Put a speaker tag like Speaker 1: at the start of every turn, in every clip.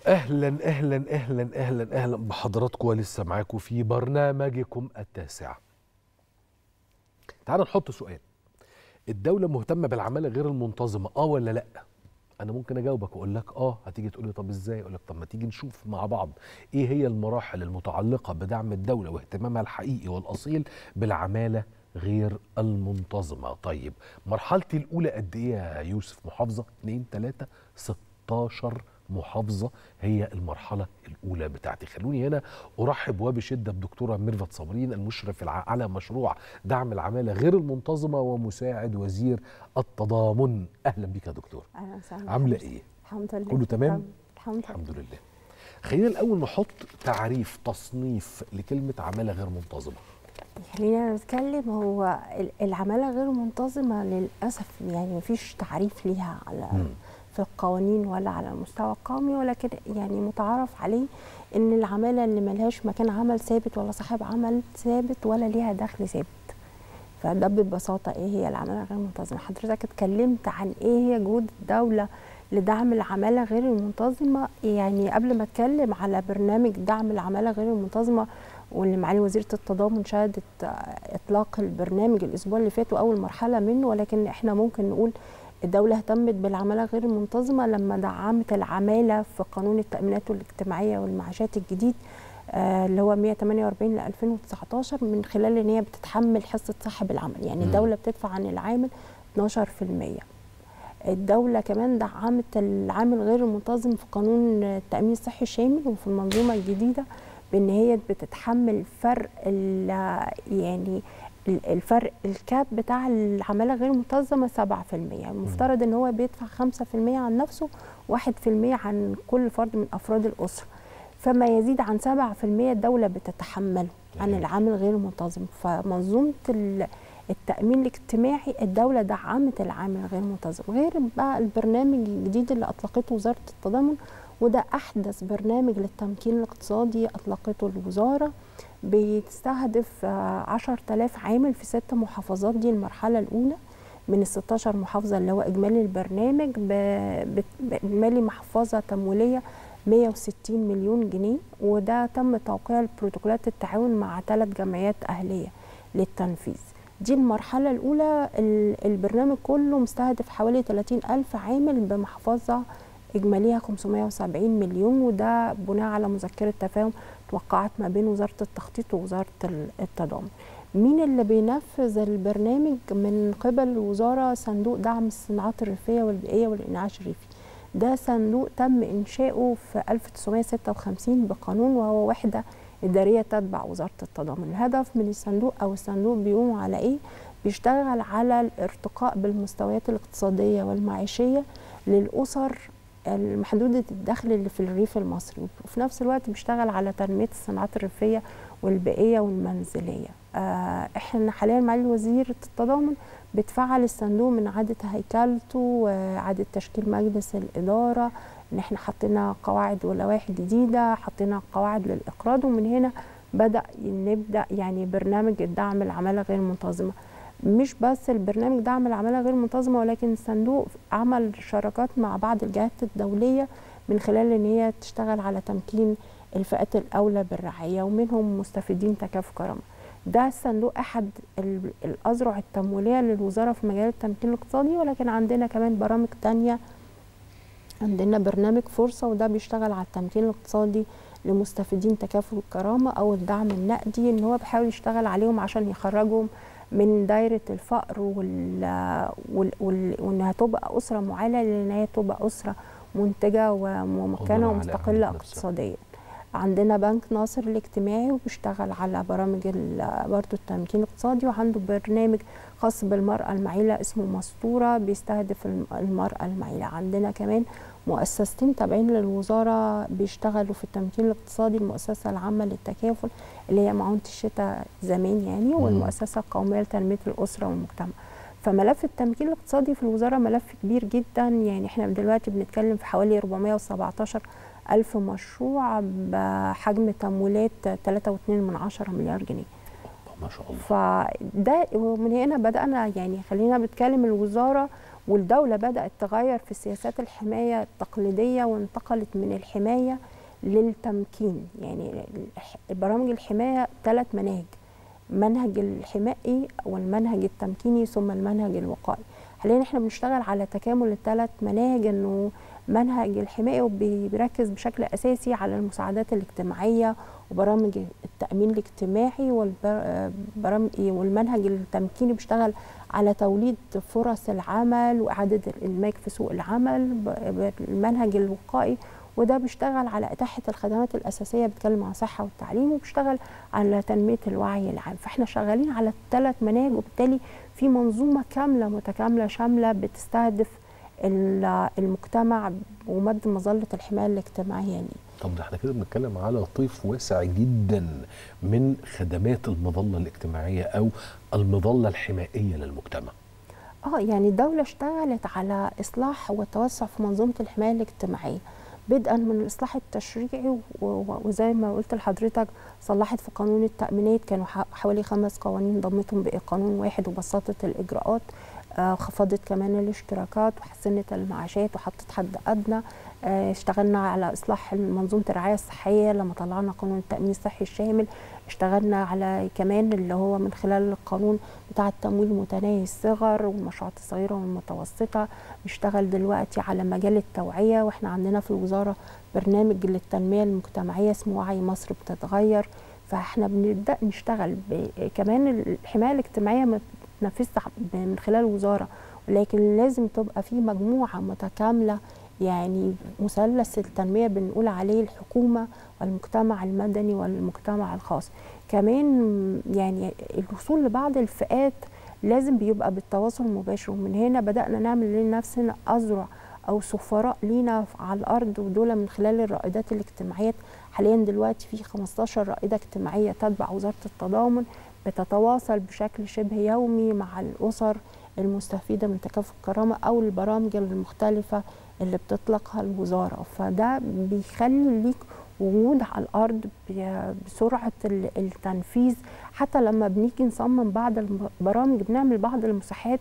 Speaker 1: اهلا اهلا اهلا اهلا اهلا بحضراتكم ولسه معاكم في برنامجكم التاسع تعالوا نحط سؤال الدولة مهتمة بالعمالة غير المنتظمة اه ولا لا انا ممكن اجاوبك واقول لك اه هتيجي تقول لي طب ازاي اقول لك طب ما تيجي نشوف مع بعض ايه هي المراحل المتعلقة بدعم الدولة واهتمامها الحقيقي والاصيل بالعمالة غير المنتظمة طيب مرحلتي الاولى قد ايه يا يوسف محافظة 2 3 16 محافظة هي المرحلة الأولى بتاعتي خلوني هنا أرحب وبشدة بدكتورة ميرفت صابرين المشرف على مشروع دعم العمالة غير المنتظمة ومساعد وزير التضامن أهلا بك يا دكتور
Speaker 2: اهلا وسهلا
Speaker 1: عاملة إيه؟
Speaker 2: الحمد لله
Speaker 1: كله تمام؟
Speaker 2: الحمد لله
Speaker 1: الحمد لله خلينا الأول نحط تعريف تصنيف لكلمة عمالة غير منتظمة
Speaker 2: خلينا نتكلم هو ال- العماله غير منتظمه للاسف يعني مفيش تعريف ليها على
Speaker 1: مم.
Speaker 2: في القوانين ولا على المستوى القومي ولكن يعني متعارف عليه ان العماله اللي ملهاش مكان عمل ثابت ولا صاحب عمل ثابت ولا ليها دخل ثابت فده ببساطه ايه هي العماله غير المنتظمه حضرتك اتكلمت عن ايه هي جهود الدوله لدعم العماله غير المنتظمه يعني قبل ما اتكلم على برنامج دعم العماله غير المنتظمه واللي معالي وزيره التضامن شهدت آه، اطلاق البرنامج الاسبوع اللي فات واول مرحله منه ولكن احنا ممكن نقول الدولة اهتمت بالعمالة غير المنتظمة لما دعمت العمالة في قانون التأمينات الاجتماعية والمعاشات الجديد آه، اللي هو 148 ل 2019 من خلال ان هي بتتحمل حصة صاحب العمل يعني
Speaker 1: مم.
Speaker 2: الدولة بتدفع عن العامل 12% الدولة كمان دعمت العامل غير المنتظم في قانون التأمين الصحي الشامل وفي المنظومة الجديدة بان هي بتتحمل فرق ال- يعني ال- الفرق الكاب بتاع العمالة غير المنتظمة 7% يعني المفترض ان هو بيدفع 5% عن نفسه 1% عن كل فرد من افراد الاسرة فما يزيد عن 7% الدولة بتتحمله عن
Speaker 1: جميل.
Speaker 2: العامل غير المنتظم فمنظومة ال- التأمين الاجتماعي الدولة دعمت العامل غير المنتظم غير بقى البرنامج الجديد اللي أطلقته وزارة التضامن وده أحدث برنامج للتمكين الاقتصادي أطلقته الوزارة بيستهدف آه، 10000 عامل في ست محافظات دي المرحلة الأولى من ال 16 محافظة اللي هو إجمالي البرنامج ب- بت- بإجمالي محفظة تمويلية 160 مليون جنيه وده تم توقيع البروتوكولات التعاون مع ثلاث جمعيات أهلية للتنفيذ دي المرحلة الأولى ال- البرنامج كله مستهدف حوالي 30 ألف عامل بمحفظة إجماليها 570 مليون وده بناء على مذكرة تفاهم توقعت ما بين وزارة التخطيط ووزارة ال- التضامن مين اللي بينفذ البرنامج من قبل الوزارة صندوق دعم الصناعات الريفية والبيئية والإنعاش الريفي ده صندوق تم إنشاؤه في 1956 بقانون وهو وحدة إدارية تتبع وزارة التضامن الهدف من الصندوق أو الصندوق بيقوم على إيه؟ بيشتغل على الارتقاء بالمستويات الاقتصادية والمعيشية للأسر المحدودة الدخل اللي في الريف المصري وفي نفس الوقت بيشتغل على تنمية الصناعات الريفية والبيئية والمنزلية آه، احنا حاليا معالي وزير التضامن بتفعل الصندوق من إعادة هيكلته وإعادة تشكيل مجلس الإدارة إن احنا حطينا قواعد ولوائح جديدة حطينا قواعد للإقراض ومن هنا بدأ نبدأ يعني برنامج الدعم العمالة غير المنتظمة مش بس البرنامج دعم العمالة غير المنتظمة ولكن الصندوق عمل شراكات مع بعض الجهات الدولية من خلال ان هي تشتغل على تمكين الفئات الأولى بالرعاية ومنهم مستفيدين تكافؤ كرامة ده الصندوق أحد ال- الأذرع التمويلية للوزارة في مجال التمكين الاقتصادي ولكن عندنا كمان برامج تانية عندنا برنامج فرصة وده بيشتغل على التمكين الاقتصادي لمستفيدين تكافؤ الكرامة أو الدعم النقدي إن هو بيحاول يشتغل عليهم عشان يخرجهم من دايرة الفقر وال... وال... وال... وإنها تبقى أسرة معالة لأن هي تبقى أسرة منتجة وممكنة
Speaker 1: قادرة على
Speaker 2: ومستقلة
Speaker 1: أهمية نفسها.
Speaker 2: اقتصاديا عندنا بنك ناصر الاجتماعي وبيشتغل على برامج ال- برضه التمكين الاقتصادي وعنده برنامج خاص بالمرأة المعيلة اسمه مستورة بيستهدف الم- المرأة المعيلة عندنا كمان مؤسستين تابعين للوزارة بيشتغلوا في التمكين الاقتصادي المؤسسة العامة للتكافل اللي هي معونة الشتاء زمان يعني والمؤسسة القومية لتنمية الأسرة والمجتمع فملف التمكين الاقتصادي في الوزارة ملف كبير جدا يعني احنا دلوقتي بنتكلم في حوالي 417 ألف مشروع بحجم تمويلات 3.2 من عشرة مليار جنيه
Speaker 1: ما شاء الله
Speaker 2: فده ومن هنا بدأنا يعني خلينا بنتكلم الوزارة والدولة بدأت تغير في سياسات الحماية التقليدية وانتقلت من الحماية للتمكين يعني الح- برامج الحماية ثلاث مناهج منهج الحمائي والمنهج التمكيني ثم المنهج الوقائي حاليا احنا بنشتغل على تكامل الثلاث مناهج انه منهج الحمائي وبي- بيركز بشكل اساسي على المساعدات الاجتماعيه وبرامج التامين الاجتماعي والبرامج والمنهج التمكيني بيشتغل على توليد فرص العمل واعاده الانماج في سوق العمل ب- ب- المنهج الوقائي وده بيشتغل على اتاحه الخدمات الاساسيه بيتكلم عن الصحه والتعليم وبيشتغل على تنميه الوعي العام فاحنا شغالين على الثلاث مناهج وبالتالي في منظومه كامله متكامله شامله بتستهدف ال- المجتمع ومد مظله الحمايه الاجتماعيه ليه
Speaker 1: طب ده احنا كده بنتكلم على طيف واسع جدا من خدمات المظله الاجتماعيه او المظله الحمائيه للمجتمع
Speaker 2: اه يعني الدولة اشتغلت على إصلاح والتوسع في منظومة الحماية الاجتماعية بدءا من الإصلاح التشريعي و- و- وزي ما قلت لحضرتك صلحت في قانون التأمينات كانوا ح- حوالي خمس قوانين ضمتهم بقانون واحد وبسطت الإجراءات آه، خفضت كمان الاشتراكات وحسنت المعاشات وحطت حد أدنى آه، اشتغلنا على إصلاح منظومة الرعاية الصحية لما طلعنا قانون التأمين الصحي الشامل اشتغلنا على كمان اللي هو من خلال القانون بتاع التمويل متناهي الصغر والمشروعات الصغيرة والمتوسطة بنشتغل دلوقتي على مجال التوعية واحنا عندنا في الوزارة برنامج للتنمية المجتمعية اسمه وعي مصر بتتغير فاحنا بنبدأ نشتغل ب- كمان الحماية الاجتماعية ما بتنفذش من خلال الوزارة ولكن لازم تبقى في مجموعة متكاملة يعني مثلث التنمية بنقول عليه الحكومة والمجتمع المدني والمجتمع الخاص كمان يعني الوصول لبعض الفئات لازم بيبقى بالتواصل المباشر ومن هنا بدأنا نعمل لنفسنا أذرع أو سفراء لينا على الأرض ودول من خلال الرائدات الاجتماعيات حاليا دلوقتي في 15 رائدة اجتماعية تتبع وزارة التضامن بتتواصل بشكل شبه يومي مع الأسر المستفيدة من تكافؤ الكرامة أو البرامج المختلفة اللي بتطلقها الوزارة فده بيخلي ليك وجود على الأرض ب- بسرعة ال- التنفيذ حتى لما بنيجي نصمم بعض البرامج بنعمل بعض المساحات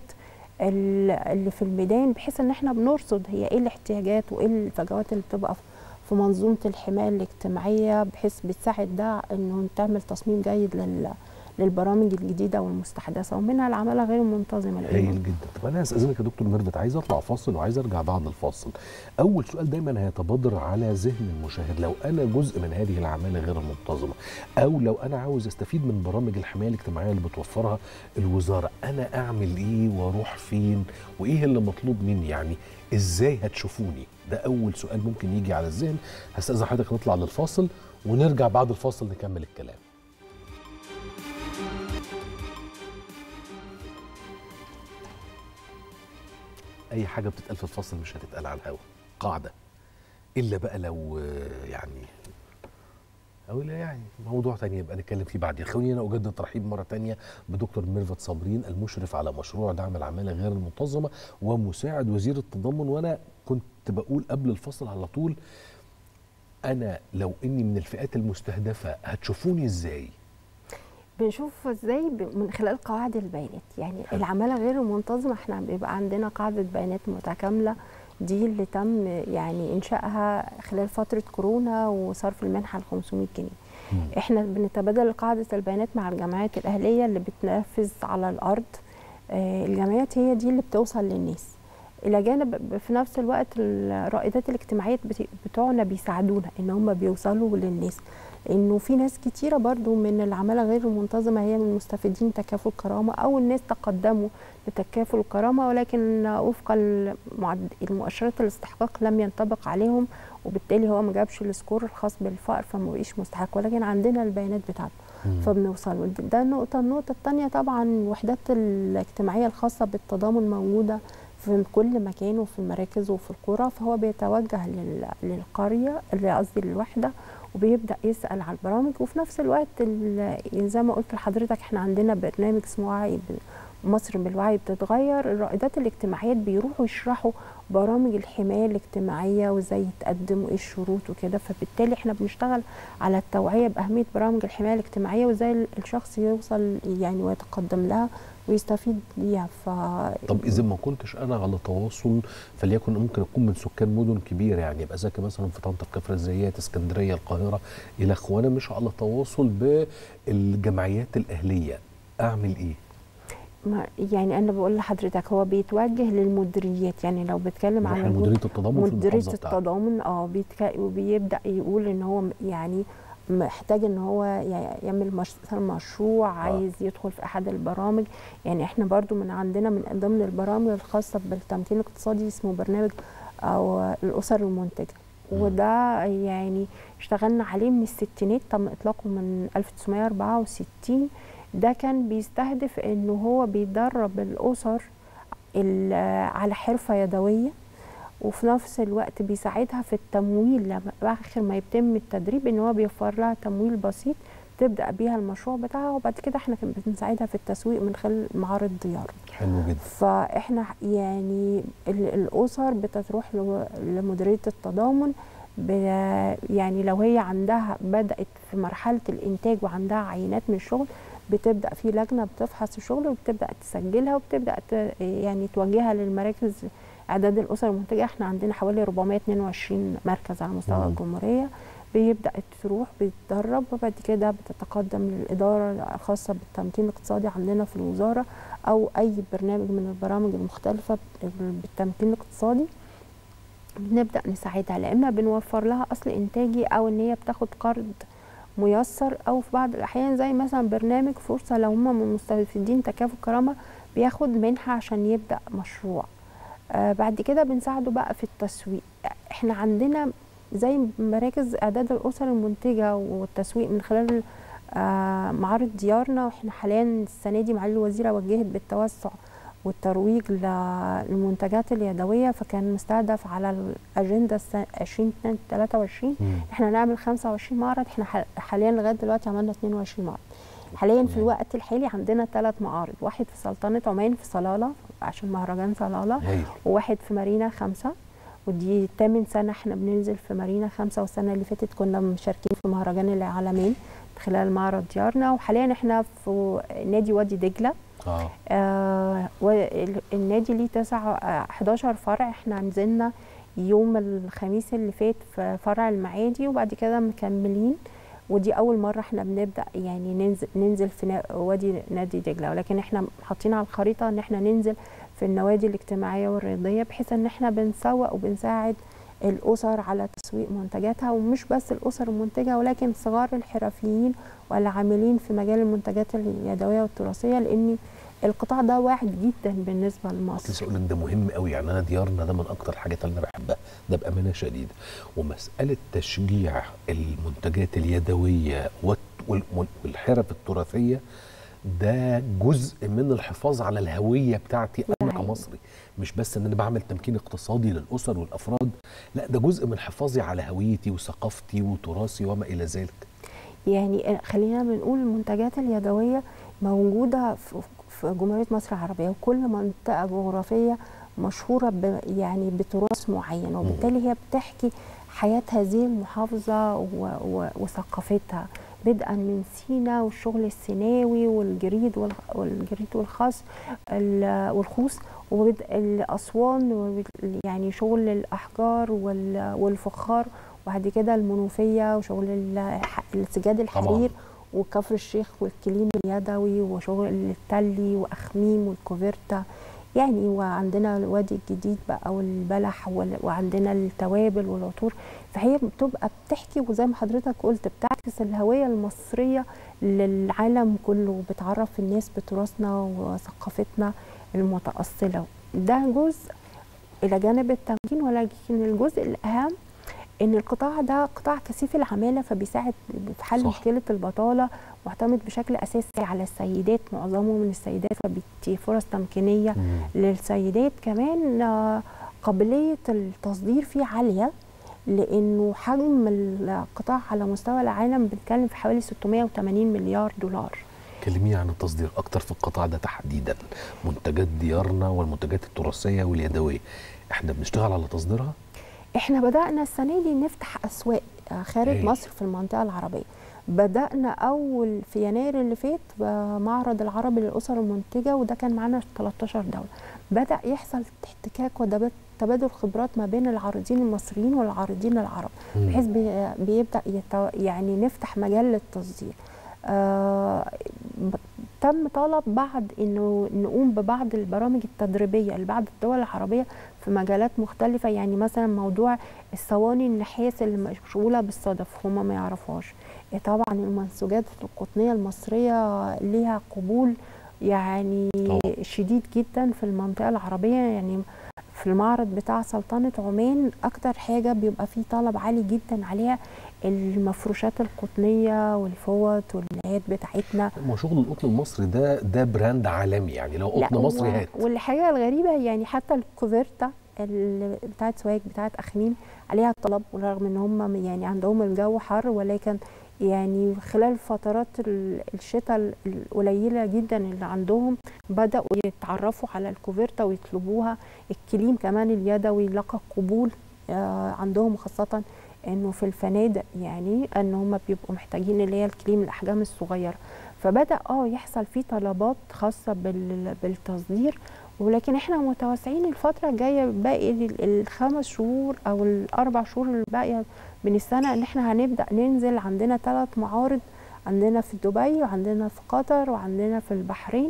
Speaker 2: ال- اللي في الميدان بحيث ان احنا بنرصد هي ايه الاحتياجات وايه الفجوات اللي بتبقى في- في منظومة الحماية الاجتماعية بحيث بتساعد ده انه تعمل تصميم جيد لل للبرامج الجديدة والمستحدثة ومنها العمالة غير المنتظمة لأنه
Speaker 1: هايل جدا طب انا استاذنك يا دكتور ميرفت عايز اطلع فاصل وعايز ارجع بعد الفاصل اول سؤال دايما هيتبادر على ذهن المشاهد لو انا جزء من هذه العماله غير المنتظمه او لو انا عاوز استفيد من برامج الحمايه الاجتماعيه اللي بتوفرها الوزاره انا اعمل ايه واروح فين وايه اللي مطلوب مني يعني ازاي هتشوفوني ده اول سؤال ممكن يجي على الذهن هستاذن حضرتك نطلع للفاصل ونرجع بعد الفاصل نكمل الكلام اي حاجه بتتقال في الفصل مش هتتقال على الهوا قاعده الا بقى لو آه، يعني او لا يعني موضوع تاني يبقى نتكلم فيه بعدين خلوني انا اجدد الترحيب مره تانية بدكتور ميرفت صابرين المشرف على مشروع دعم العماله غير المنتظمه ومساعد وزير التضامن وانا كنت بقول قبل الفصل على طول انا لو اني من الفئات المستهدفه هتشوفوني ازاي
Speaker 2: بنشوف ازاي ب- من خلال قواعد البيانات يعني
Speaker 1: حلو.
Speaker 2: العماله غير المنتظمه احنا بيبقى عندنا قاعده بيانات متكامله دي اللي تم يعني انشائها خلال فتره كورونا وصرف المنحه ال 500 جنيه احنا بنتبادل قاعده البيانات مع الجمعيات الاهليه اللي بتنفذ على الارض آه، الجمعيات هي دي اللي بتوصل للناس الى جانب ب- في نفس الوقت الرائدات الاجتماعيات بت- بتوعنا بيساعدونا ان هم بيوصلوا للناس لانه في ناس كتيره برضو من العماله غير المنتظمه هي من مستفيدين تكافل الكرامه او الناس تقدموا لتكافل الكرامه ولكن وفق المعد- المؤشرات الاستحقاق لم ينطبق عليهم وبالتالي هو ما جابش السكور الخاص بالفقر فما بقيش مستحق ولكن عندنا البيانات بتاعته فبنوصل ده نقطة النقطة الثانية طبعا الوحدات الاجتماعية الخاصة بالتضامن موجودة في كل مكان وفي المراكز وفي القرى فهو بيتوجه لل- للقرية اللي قصدي للوحدة وبيبدأ يسأل على البرامج وفي نفس الوقت ال- زي ما قلت لحضرتك احنا عندنا برنامج اسمه وعي ب- مصر بالوعي بتتغير الرائدات الاجتماعيات بيروحوا يشرحوا برامج الحماية الاجتماعية وازاي يتقدم وايه الشروط وكده فبالتالي احنا بنشتغل على التوعية بأهمية برامج الحماية الاجتماعية وازاي ال- الشخص يوصل يعني ويتقدم لها ويستفيد بيها ف
Speaker 1: طب اذا ما كنتش انا على تواصل فليكن ممكن اكون من سكان مدن كبيره يعني يبقى زكي مثلا في طنطا كفر الزيات اسكندريه القاهره الى اخوانا مش على تواصل بالجمعيات الاهليه اعمل ايه؟
Speaker 2: ما يعني انا بقول لحضرتك هو بيتوجه للمديريات يعني لو بيتكلم
Speaker 1: نروح
Speaker 2: على
Speaker 1: لمديريه التضامن في
Speaker 2: مديريه
Speaker 1: المحافظه بتاعتي
Speaker 2: التضامن اه بيتك... وبيبدا يقول ان هو م- يعني محتاج ان هو ي- يعمل مش... مثلا مشروع
Speaker 1: آه.
Speaker 2: عايز يدخل في احد البرامج يعني احنا برضو من عندنا من ضمن البرامج الخاصه بالتمكين الاقتصادي اسمه برنامج او الاسر المنتجه
Speaker 1: مم.
Speaker 2: وده يعني اشتغلنا عليه من الستينات تم اطلاقه من 1964 ده كان بيستهدف انه هو بيدرب الاسر ال- على حرفه يدويه وفي نفس الوقت بيساعدها في التمويل لما اخر ما يتم التدريب ان هو بيوفر لها تمويل بسيط تبدا بيها المشروع بتاعها وبعد كده احنا كمان بنساعدها في التسويق من خلال معارض ديار
Speaker 1: حلو جدا
Speaker 2: فاحنا يعني ال- الاسر بتروح لو- لمديريه التضامن ب- يعني لو هي عندها بدات في مرحله الانتاج وعندها عينات من الشغل بتبدا في لجنه بتفحص الشغل وبتبدا تسجلها وبتبدا ت- يعني توجهها للمراكز اعداد الاسر المنتجه احنا عندنا حوالي 422 مركز على مستوى
Speaker 1: مم.
Speaker 2: الجمهوريه بيبدا تروح بيتدرب وبعد كده بتتقدم للاداره الخاصه بالتمكين الاقتصادي عندنا في الوزاره او اي برنامج من البرامج المختلفه بالتمكين الاقتصادي بنبدا نساعدها لا اما بنوفر لها اصل انتاجي او ان هي بتاخد قرض ميسر او في بعض الاحيان زي مثلا برنامج فرصه لو هم من مستفيدين تكافل كرامه بياخد منحه عشان يبدا مشروع آه بعد كده بنساعده بقى في التسويق احنا عندنا زي مراكز اعداد الاسر المنتجه والتسويق من خلال آه معارض ديارنا واحنا حاليا السنه دي معالي الوزيره وجهت بالتوسع والترويج للمنتجات اليدويه فكان مستهدف على الاجنده السنة 2023
Speaker 1: مم.
Speaker 2: احنا نعمل 25 معرض احنا ح- حاليا لغايه دلوقتي عملنا 22 معرض حاليا في
Speaker 1: تمام.
Speaker 2: الوقت الحالي عندنا ثلاث معارض واحد في سلطنه عمان في صلاله عشان مهرجان صلاله
Speaker 1: هايل
Speaker 2: وواحد في مارينا خمسة ودي تامن سنة احنا بننزل في مارينا خمسة والسنة اللي فاتت كنا مشاركين في مهرجان العالمين خلال معرض ديارنا وحاليا احنا في نادي وادي دجلة
Speaker 1: اه
Speaker 2: آه والنادي ليه تسع آه 11 فرع احنا نزلنا يوم الخميس اللي فات في فرع المعادي وبعد كده مكملين ودي اول مره احنا بنبدا يعني ننزل ننزل في نا- وادي نادي دجله ولكن احنا حاطين على الخريطه ان احنا ننزل في النوادي الاجتماعيه والرياضيه بحيث ان احنا بنسوق وبنساعد الاسر على تسويق منتجاتها ومش بس الاسر المنتجه ولكن صغار الحرفيين والعاملين في مجال المنتجات اليدويه والتراثيه لان القطاع ده واعد جدا بالنسبه
Speaker 1: كنت
Speaker 2: لمصر
Speaker 1: لسه اقول لك ده مهم قوي يعني انا ديارنا ده من اكتر الحاجات اللي انا بحبها ده بامانه شديده ومساله تشجيع المنتجات اليدويه والت- وال- وال- والحرف التراثيه ده جزء من الحفاظ على الهويه بتاعتي انا
Speaker 2: حقيقي.
Speaker 1: كمصري مش بس ان انا بعمل تمكين اقتصادي للاسر والافراد لا ده جزء من حفاظي على هويتي وثقافتي وتراثي وما الى ذلك
Speaker 2: يعني خلينا بنقول المنتجات اليدويه موجوده في في جمهوريه مصر العربيه وكل منطقه جغرافيه مشهوره ب يعني بتراث معين وبالتالي هي بتحكي حياه هذه المحافظه و و وثقافتها بدءا من سينا والشغل السيناوي والجريد والخ- والجريد والخاص ال- والخوص وبدء الاسوان وبد- يعني شغل الاحجار وال- والفخار وبعد كده المنوفيه وشغل ال- السجاد الحرير وكفر الشيخ والكليم اليدوي وشغل التلي واخميم والكوفرتا يعني وعندنا الوادي الجديد بقى والبلح وال- وعندنا التوابل والعطور فهي بتبقى بتحكي وزي ما حضرتك قلت بتعكس الهويه المصريه للعالم كله وبتعرف الناس بتراثنا وثقافتنا المتاصله ده جزء الى جانب التمكين ولكن الجزء الاهم ان القطاع ده قطاع كثيف العماله فبيساعد في حل
Speaker 1: صح.
Speaker 2: مشكله البطاله معتمد بشكل اساسي على السيدات معظمه من السيدات فبيدي فرص تمكينيه
Speaker 1: مم.
Speaker 2: للسيدات كمان آه، قابليه التصدير فيه عاليه لانه حجم القطاع على مستوى العالم بنتكلم في حوالي 680 مليار دولار
Speaker 1: كلميني عن التصدير اكتر في القطاع ده تحديدا منتجات ديارنا والمنتجات التراثيه واليدويه احنا بنشتغل على تصديرها
Speaker 2: احنا بدأنا السنة دي نفتح أسواق خارج
Speaker 1: هايل.
Speaker 2: مصر في المنطقه العربيه بدانا اول في يناير اللي فات بمعرض العربي للاسر المنتجه وده كان معانا 13 دوله بدا يحصل احتكاك وتبادل خبرات ما بين العارضين المصريين والعارضين العرب
Speaker 1: مم.
Speaker 2: بحيث بي- بيبدا يتو يعني نفتح مجال للتصدير آه ب- تم طلب بعد انه نقوم ببعض البرامج التدريبيه لبعض الدول العربيه في مجالات مختلفه يعني مثلا موضوع الصواني النحاس اللي مشغوله بالصدف هم ما يعرفوهاش إيه طبعا المنسوجات القطنيه المصريه ليها قبول يعني
Speaker 1: طبعاً.
Speaker 2: شديد جدا في المنطقه العربيه يعني في المعرض بتاع سلطنه عمان اكتر حاجه بيبقى فيه طلب عالي جدا عليها المفروشات القطنيه والفوط والنهايات بتاعتنا
Speaker 1: ما شغل القطن المصري ده ده براند عالمي يعني لو
Speaker 2: لا،
Speaker 1: قطن
Speaker 2: هو-
Speaker 1: مصري هات
Speaker 2: والحاجه الغريبه يعني حتى الكوفرتا اللي بتاعت سواك بتاعت اخميم عليها طلب ورغم ان هم يعني عندهم الجو حر ولكن يعني خلال فترات ال- الشتاء القليله جدا اللي عندهم بداوا يتعرفوا على الكوفرتا ويطلبوها الكليم كمان اليدوي لقى قبول آه، عندهم خاصه انه في الفنادق يعني ان هم بيبقوا محتاجين اللي هي الكليم الاحجام الصغيره فبدا اه يحصل فيه طلبات خاصه بال- بالتصدير ولكن احنا متوسعين الفتره الجايه باقي ال- الخمس شهور او الاربع شهور الباقيه من السنه ان احنا هنبدا ننزل عندنا ثلاث معارض عندنا في دبي وعندنا في قطر وعندنا في البحرين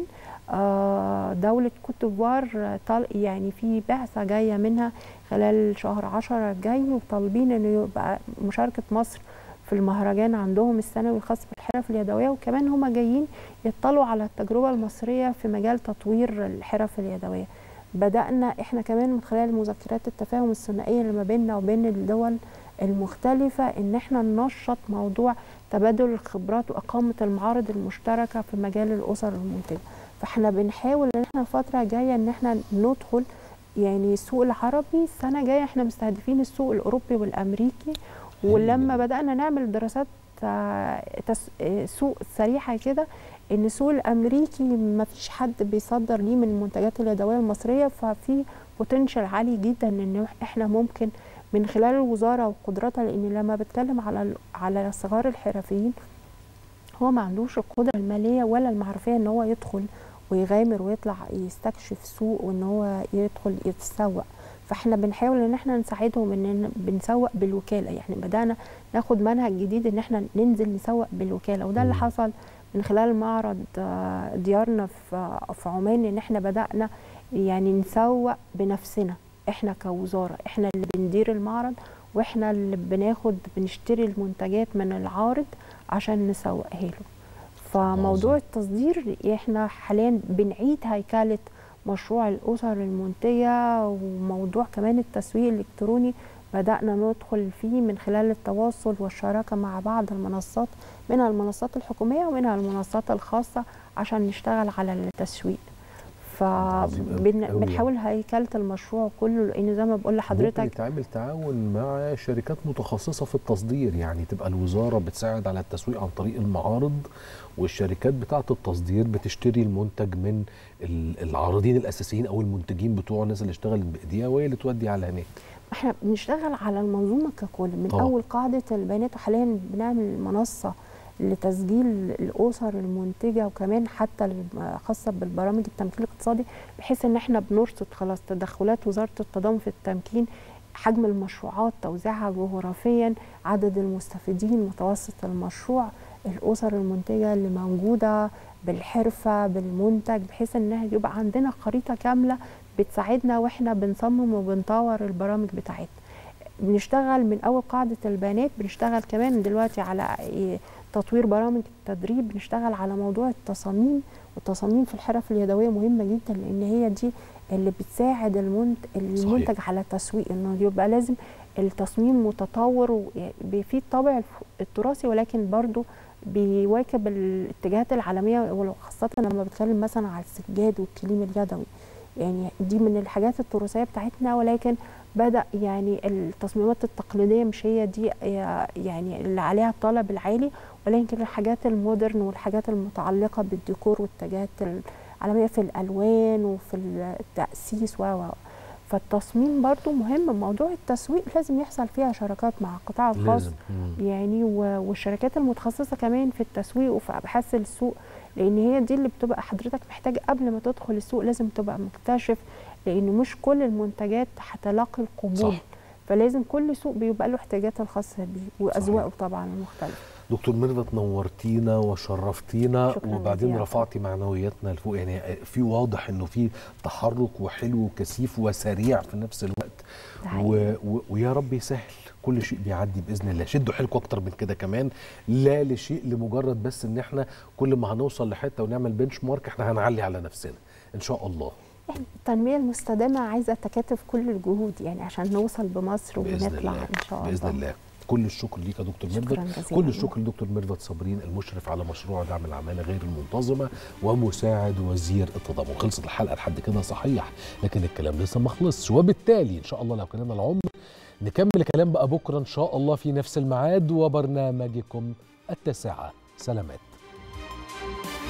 Speaker 2: آه، دولة كوت ديفوار آه، طال- يعني في بعثة جاية منها خلال شهر عشرة الجاي وطالبين انه يبقى مشاركة مصر في المهرجان عندهم السنوي الخاص بالحرف اليدوية وكمان هما جايين يطلعوا على التجربة المصرية في مجال تطوير الحرف اليدوية بدأنا احنا كمان من خلال مذكرات التفاهم الثنائية اللي ما بيننا وبين الدول المختلفة ان احنا ننشط موضوع تبادل الخبرات وإقامة المعارض المشتركة في مجال الأسر المنتجة فاحنا بنحاول ان احنا الفترة الجاية ان احنا ندخل يعني السوق العربي السنة الجاية احنا مستهدفين السوق الأوروبي والأمريكي ولما بدأنا نعمل دراسات آه، تس- آه، سوق سريعة كده ان السوق الامريكي ما فيش حد بيصدر ليه من المنتجات اليدويه المصريه ففي بوتنشال عالي جدا ان احنا ممكن من خلال الوزاره وقدراتها لان لما بتكلم على ال- على صغار الحرفيين هو ما عندوش القدره الماليه ولا المعرفيه ان هو يدخل ويغامر ويطلع يستكشف سوق وان هو يدخل يتسوق فاحنا بنحاول ان احنا نساعدهم ان بنسوق بالوكاله يعني بدانا ناخد منهج جديد ان احنا ننزل نسوق بالوكاله وده اللي
Speaker 1: مم.
Speaker 2: حصل من خلال معرض آه، ديارنا في في عمان ان احنا بدانا يعني نسوق بنفسنا احنا كوزاره احنا اللي بندير المعرض واحنا اللي بناخد بنشتري المنتجات من العارض عشان نسوقها له فموضوع
Speaker 1: عظيم.
Speaker 2: التصدير احنا حاليا بنعيد هيكله مشروع الاسر المنتجه وموضوع كمان التسويق الالكتروني بدانا ندخل فيه من خلال التواصل والشراكه مع بعض المنصات منها المنصات الحكوميه ومنها المنصات الخاصه عشان نشتغل على التسويق
Speaker 1: عظيم أوي، أوي
Speaker 2: فبنحاول هيكله المشروع كله لان زي ما بقول
Speaker 1: ممكن
Speaker 2: لحضرتك
Speaker 1: يتعمل تعاون مع شركات متخصصة في التصدير يعني تبقى الوزارة بتساعد على التسويق عن طريق المعارض والشركات بتاعة التصدير بتشتري المنتج من ال- العارضين الأساسيين أو المنتجين بتوع الناس اللي اشتغلت بإيديها وهي اللي تودي على هناك
Speaker 2: احنا بنشتغل على المنظومه ككل من
Speaker 1: طبعا.
Speaker 2: اول قاعده البيانات وحاليا بنعمل منصه لتسجيل الاسر المنتجه وكمان حتى الم- خاصه بالبرامج التمكين الاقتصادي بحيث ان احنا بنرصد خلاص تدخلات وزاره التضامن في التمكين حجم المشروعات توزيعها جغرافيا عدد المستفيدين متوسط المشروع الاسر المنتجه اللي موجوده بالحرفه بالمنتج بحيث ان يبقى عندنا خريطه كامله بتساعدنا واحنا بنصمم وبنطور البرامج بتاعتنا بنشتغل من اول قاعده البيانات بنشتغل كمان دلوقتي على إيه تطوير برامج التدريب بنشتغل على موضوع التصاميم والتصاميم في الحرف اليدويه مهمه جدا لان هي دي اللي بتساعد المنت... المنتج على التسويق انه يبقى لازم التصميم متطور وفي الطابع الف- التراثي ولكن برضو بيواكب الاتجاهات العالميه وخاصه لما بتكلم مثلا على السجاد والكليم اليدوي يعني دي من الحاجات التراثيه بتاعتنا ولكن بدا يعني التصميمات التقليديه مش هي دي يعني اللي عليها الطلب العالي ولكن الحاجات المودرن والحاجات المتعلقه بالديكور والاتجاهات العالميه في الالوان وفي التاسيس و و فالتصميم برضو مهم موضوع التسويق لازم يحصل فيها شراكات مع القطاع الخاص
Speaker 1: لازم مم.
Speaker 2: يعني و- والشركات المتخصصه كمان في التسويق وفي ابحاث السوق لان هي دي اللي بتبقى حضرتك محتاج قبل ما تدخل السوق لازم تبقى مكتشف لان مش كل المنتجات هتلاقي القبول
Speaker 1: صح.
Speaker 2: فلازم كل سوق بيبقى له احتياجاته الخاصه بيه واذواقه طبعا المختلفه
Speaker 1: دكتور ميرفت نورتينا وشرفتينا
Speaker 2: شكراً
Speaker 1: وبعدين
Speaker 2: جزيلاً.
Speaker 1: رفعتي معنوياتنا لفوق يعني في واضح انه في تحرك وحلو وكثيف وسريع في نفس الوقت
Speaker 2: ده حقيقي.
Speaker 1: و... و... ويا رب يسهل كل شيء بيعدي باذن الله شدوا حيلكم اكتر من كده كمان لا لشيء لمجرد بس ان احنا كل ما هنوصل لحته ونعمل بنش مارك احنا هنعلي على نفسنا ان شاء الله
Speaker 2: يعني التنميه المستدامه عايزه تكاتف كل الجهود يعني عشان نوصل بمصر
Speaker 1: باذن
Speaker 2: ونطلع
Speaker 1: الله
Speaker 2: ان شاء الله
Speaker 1: باذن الله كل الشكر ليك يا دكتور
Speaker 2: شكراً
Speaker 1: ميرفت
Speaker 2: جزيلاً.
Speaker 1: كل الشكر لدكتور ميرفت صابرين المشرف على مشروع دعم العماله غير المنتظمه ومساعد وزير التضامن خلصت الحلقه لحد كده صحيح لكن الكلام لسه ما خلصش وبالتالي ان شاء الله لو كان لنا العمر نكمل الكلام بقى بكره ان شاء الله في نفس الميعاد وبرنامجكم التاسعه سلامات